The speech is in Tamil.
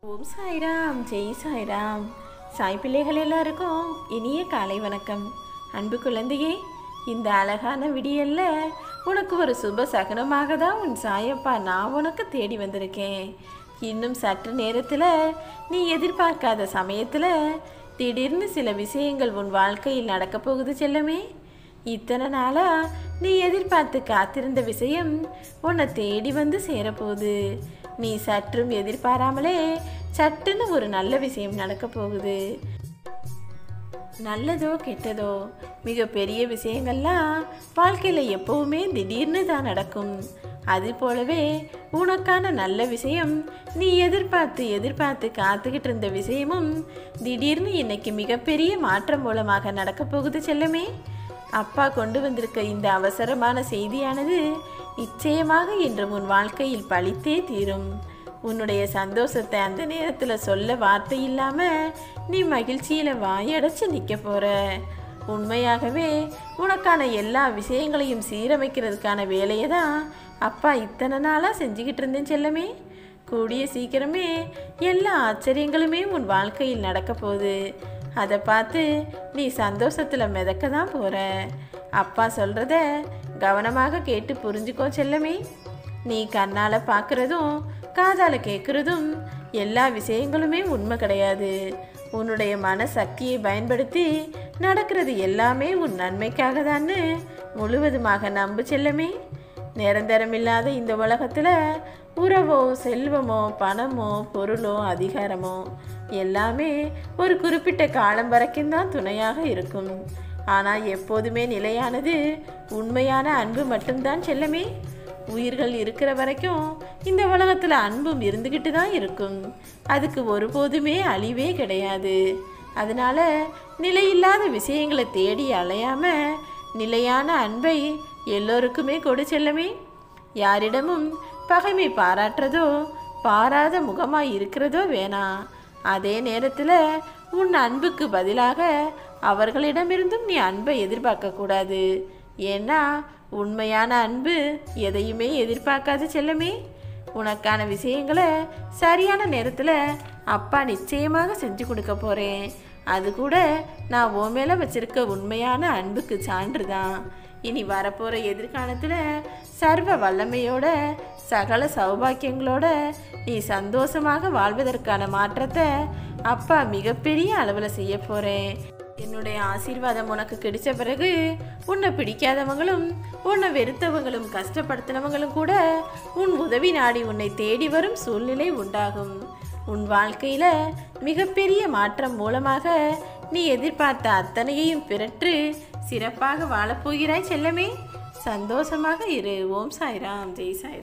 ஓம் சாய்ராம் ஜெய் சாய்ராம் சாய் பிள்ளைகள் எல்லாருக்கும் இனிய காலை வணக்கம் அன்பு குழந்தையே இந்த அழகான விடியல்ல உனக்கு ஒரு சுப சகனமாக தான் உன் சாயப்பா நான் உனக்கு தேடி வந்திருக்கேன் இன்னும் சற்று நேரத்தில் நீ எதிர்பார்க்காத சமயத்தில் திடீர்னு சில விஷயங்கள் உன் வாழ்க்கையில் நடக்கப் போகுது செல்லமே இத்தனை நாளா நீ எதிர்பார்த்து காத்திருந்த விஷயம் உன்னை தேடி வந்து சேரப்போகுது நீ சற்றும் எதிர்பாராமலே சட்டுன்னு ஒரு நல்ல விஷயம் நடக்க போகுது நல்லதோ கெட்டதோ மிக பெரிய விஷயங்கள்லாம் வாழ்க்கையில் எப்பவுமே திடீர்னு தான் நடக்கும் அது போலவே உனக்கான நல்ல விஷயம் நீ எதிர்பார்த்து எதிர்பார்த்து காத்துக்கிட்டு இருந்த விஷயமும் திடீர்னு இன்னைக்கு மிகப்பெரிய மாற்றம் மூலமாக நடக்க போகுது செல்லமே அப்பா கொண்டு வந்திருக்க இந்த அவசரமான செய்தியானது நிச்சயமாக இன்று உன் வாழ்க்கையில் பழித்தே தீரும் உன்னுடைய சந்தோஷத்தை அந்த நேரத்தில் சொல்ல வார்த்தை இல்லாமல் நீ மகிழ்ச்சியில் வாயடைச்சு நிற்க போற உண்மையாகவே உனக்கான எல்லா விஷயங்களையும் சீரமைக்கிறதுக்கான வேலையை தான் அப்பா இத்தனை நாளாக செஞ்சுக்கிட்டு இருந்தேன் செல்லமே கூடிய சீக்கிரமே எல்லா ஆச்சரியங்களுமே உன் வாழ்க்கையில் நடக்க போகுது அதை பார்த்து நீ சந்தோஷத்தில் மிதக்க தான் போகிற அப்பா சொல்கிறத கவனமாக கேட்டு புரிஞ்சுக்கோ செல்லமே நீ கண்ணால் பார்க்குறதும் காதால் கேட்குறதும் எல்லா விஷயங்களுமே உண்மை கிடையாது உன்னுடைய மனசக்தியை பயன்படுத்தி நடக்கிறது எல்லாமே உன் நன்மைக்காக தான்னு முழுவதுமாக நம்பு செல்லமே நிரந்தரமில்லாத இந்த உலகத்தில் உறவோ செல்வமோ பணமோ பொருளோ அதிகாரமோ எல்லாமே ஒரு குறிப்பிட்ட காலம் வரைக்கும் தான் துணையாக இருக்கும் ஆனால் எப்போதுமே நிலையானது உண்மையான அன்பு மட்டும்தான் செல்லமே உயிர்கள் இருக்கிற வரைக்கும் இந்த உலகத்தில் அன்பும் இருந்துக்கிட்டு தான் இருக்கும் அதுக்கு ஒருபோதுமே அழிவே கிடையாது அதனால நிலையில்லாத விஷயங்களை தேடி அலையாம நிலையான அன்பை எல்லோருக்குமே கொடு செல்லமே யாரிடமும் பகைமை பாராட்டுறதோ பாராத முகமாக இருக்கிறதோ வேணாம் அதே நேரத்தில் உன் அன்புக்கு பதிலாக அவர்களிடமிருந்தும் நீ அன்பை எதிர்பார்க்கக்கூடாது ஏன்னா உண்மையான அன்பு எதையுமே எதிர்பார்க்காது செல்லமே உனக்கான விஷயங்களை சரியான நேரத்தில் அப்பா நிச்சயமாக செஞ்சு கொடுக்க போகிறேன் அது கூட நான் உன் மேலே வச்சிருக்க உண்மையான அன்புக்கு சான்று தான் இனி வரப்போகிற எதிர்காலத்தில் சர்வ வல்லமையோட சகல சௌபாக்கியங்களோட நீ சந்தோஷமாக வாழ்வதற்கான மாற்றத்தை அப்பா மிகப்பெரிய அளவில் செய்ய போகிறேன் என்னுடைய ஆசீர்வாதம் உனக்கு கிடைச்ச பிறகு உன்னை பிடிக்காதவங்களும் உன்னை வெறுத்தவங்களும் கஷ்டப்படுத்தினவங்களும் கூட உன் உதவி நாடி உன்னை தேடி வரும் சூழ்நிலை உண்டாகும் உன் வாழ்க்கையில் மிகப்பெரிய மாற்றம் மூலமாக நீ எதிர்பார்த்த அத்தனையையும் பிறற்று சிறப்பாக வாழப்போகிறாய் செல்லமே சந்தோஷமாக இரு ஓம் சாய்ராம் ஜெய் சாய்